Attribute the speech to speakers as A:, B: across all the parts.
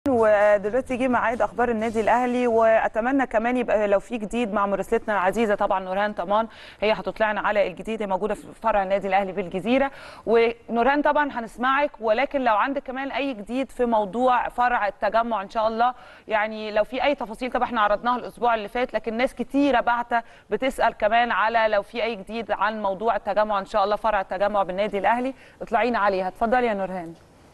A: ودلوقتي جه ميعاد اخبار النادي الاهلي واتمنى كمان يبقى لو في جديد مع مراسلتنا العزيزه طبعا نورهان طمان هي هتطلعنا على الجديد هي موجوده في فرع النادي الاهلي بالجزيره ونورهان طبعا هنسمعك ولكن لو عندك كمان اي جديد في موضوع فرع التجمع ان شاء الله يعني لو في اي تفاصيل طبعا احنا عرضناها الاسبوع اللي فات لكن ناس كتيره بعته بتسال كمان على لو في اي جديد عن موضوع التجمع ان شاء الله فرع التجمع بالنادي الاهلي اطلعينا عليها اتفضلي يا نورهان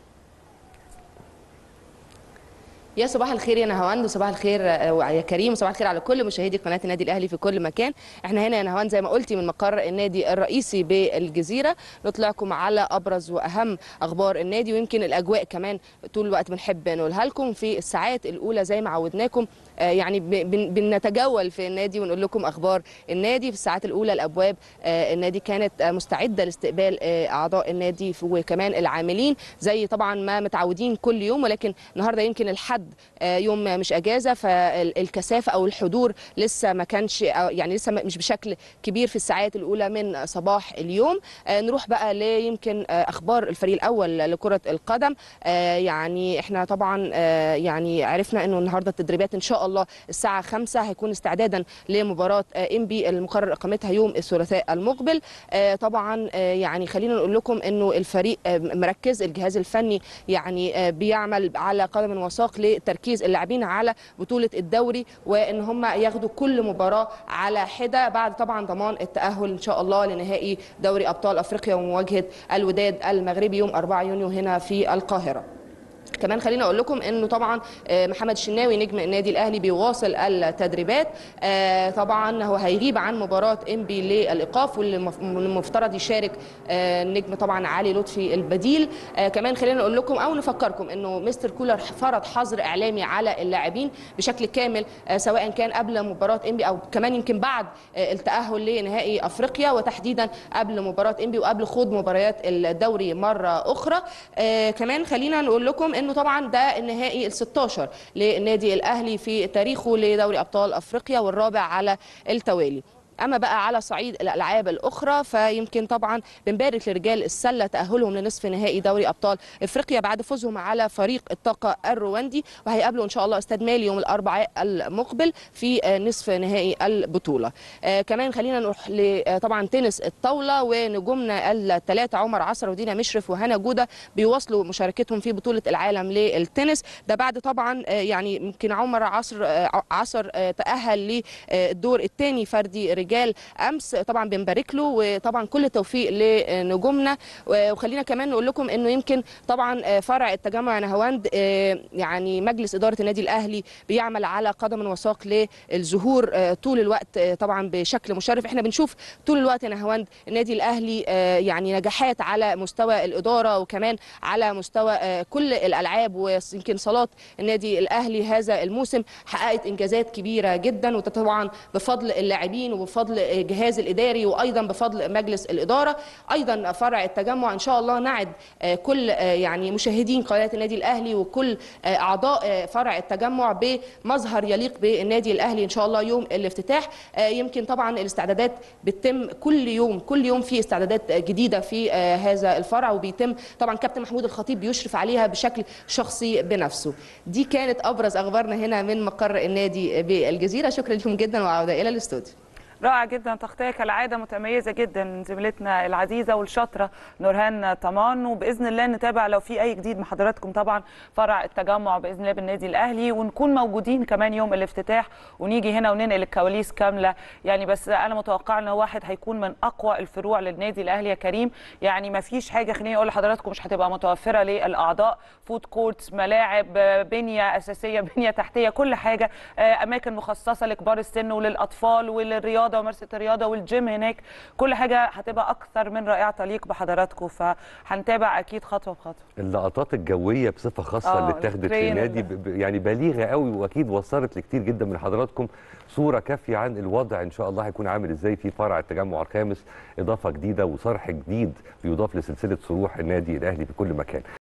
B: يا صباح الخير يا نهاوند وصباح الخير آه، يا كريم وصباح الخير على كل مشاهدي قناه النادي الاهلي في كل مكان احنا هنا يا نهاوند زي ما قلتي من مقر النادي الرئيسي بالجزيره نطلعكم على ابرز واهم اخبار النادي ويمكن الاجواء كمان طول الوقت بنحب نقولها لكم في الساعات الاولى زي ما عودناكم آه، يعني بن- بنتجول في النادي ونقول لكم اخبار النادي في الساعات الاولى الابواب آه، النادي كانت آه، مستعده لاستقبال آه، اعضاء النادي وكمان العاملين زي طبعا ما متعودين كل يوم ولكن النهارده يمكن الحد آه، يوم مش اجازه فالكثافه او الحضور لسه ما كانش أو يعني لسه مش بشكل كبير في الساعات الاولى من صباح اليوم آه، نروح بقى ليمكن آه، اخبار الفريق الاول لكره القدم آه، يعني احنا طبعا آه، يعني عرفنا انه النهارده التدريبات ان شاء الله الساعه 5 هيكون استعدادا لمباراه آه، انبي المقرر اقامتها يوم الثلاثاء المقبل آه، طبعا آه، يعني خلينا نقول لكم انه الفريق آه، مركز الجهاز الفني يعني آه، بيعمل على قدم وساق لتركيز اللاعبين على بطوله الدوري وان هم ياخدوا كل مباراه على حده بعد طبعا ضمان التاهل ان شاء الله لنهائي دوري ابطال افريقيا ومواجهه الوداد المغربي يوم 4 يونيو هنا في القاهره كمان خليني اقول لكم انه طبعا آه، محمد الشناوي نجم النادي الاهلي بيواصل التدريبات آه، طبعا هو هيغيب عن مباراه انبي للايقاف واللي مف- المفترض يشارك آه، النجم طبعا علي لطفي البديل آه، كمان خلينا نقول لكم او نفكركم انه مستر كولر فرض حظر اعلامي على اللاعبين بشكل كامل آه، سواء كان قبل مباراه انبي او كمان يمكن بعد آه، التاهل لنهائي افريقيا وتحديدا قبل مباراه انبي وقبل خوض مباريات الدوري مره اخرى آه، كمان خلينا نقول لكم انه طبعا ده النهائي ال 16 للنادي الاهلي في تاريخه لدوري ابطال افريقيا والرابع على التوالي اما بقى على صعيد الالعاب الاخرى فيمكن طبعا بنبارك لرجال السله تاهلهم لنصف نهائي دوري ابطال افريقيا بعد فوزهم على فريق الطاقه الرواندي وهيقابلوا ان شاء الله استاد مالي يوم الاربعاء المقبل في آه، نصف نهائي البطوله آه، كمان خلينا نروح ل- آه، طبعا تنس الطاوله ونجومنا الثلاثه عمر عصر ودينا مشرف وهنا جوده بيواصلوا مشاركتهم في بطوله العالم للتنس ده بعد طبعا آه، يعني يمكن عمر عصر آه، عصر آه، تاهل للدور الثاني فردي رجال امس طبعا بنبارك له وطبعا كل التوفيق لنجومنا وخلينا كمان نقول لكم انه يمكن طبعا آه، فرع التجمع نهاوند آه، يعني مجلس اداره النادي الاهلي بيعمل على قدم وساق للظهور آه، طول الوقت آه، طبعا بشكل مشرف احنا بنشوف طول الوقت يا نهاوند النادي الاهلي آه، يعني نجاحات على مستوى الاداره وكمان على مستوى آه، كل الالعاب ويمكن صالات النادي الاهلي هذا الموسم حققت انجازات كبيره جدا وده طبعا بفضل اللاعبين وبفضل الجهاز الاداري وايضا بفضل مجلس الاداره ايضا فرع التجمع ان شاء الله نعد آه، كل آه، يعني مشاهدين قناه النادي الاهلي وكل آه، اعضاء آه، فرع التجمع بمظهر يليق بالنادي الاهلي ان شاء الله يوم الافتتاح آه، يمكن طبعا الاستعدادات بتتم كل يوم كل يوم في استعدادات جديده في آه، هذا الفرع وبيتم طبعا كابتن محمود الخطيب بيشرف عليها بشكل شخصي بنفسه دي كانت ابرز اخبارنا هنا من مقر النادي بالجزيره شكرا لكم جدا وعوده الى الاستوديو
A: رائع جدا تغطيه كالعاده متميزه جدا زميلتنا العزيزه والشاطره نورهان طمان وباذن الله نتابع لو في اي جديد مع حضراتكم طبعا فرع التجمع باذن الله بالنادي الاهلي ونكون موجودين كمان يوم الافتتاح ونيجي هنا وننقل الكواليس كامله يعني بس انا متوقعه ان واحد هيكون من اقوى الفروع للنادي الاهلي يا كريم يعني ما فيش حاجه خليني اقول لحضراتكم مش هتبقى متوفره للاعضاء فود كورتس ملاعب بنيه اساسيه بنيه تحتيه كل حاجه آه، اماكن مخصصه لكبار السن وللاطفال وللرياضه وممارسه الرياضه والجيم هناك كل حاجه هتبقى اكثر من رائعه تليق بحضراتكم فهنتابع اكيد خطوه بخطوه
C: اللقطات الجويه بصفه خاصه
A: آه،
C: اللي اتاخدت في
A: الترين
C: النادي
A: اللي-
C: ب- ب- يعني بليغه قوي واكيد وصلت لكتير جدا من حضراتكم صوره كافيه عن الوضع ان شاء الله هيكون عامل ازاي في فرع التجمع الخامس اضافه جديده وصرح جديد بيضاف لسلسله صروح النادي الاهلي في كل مكان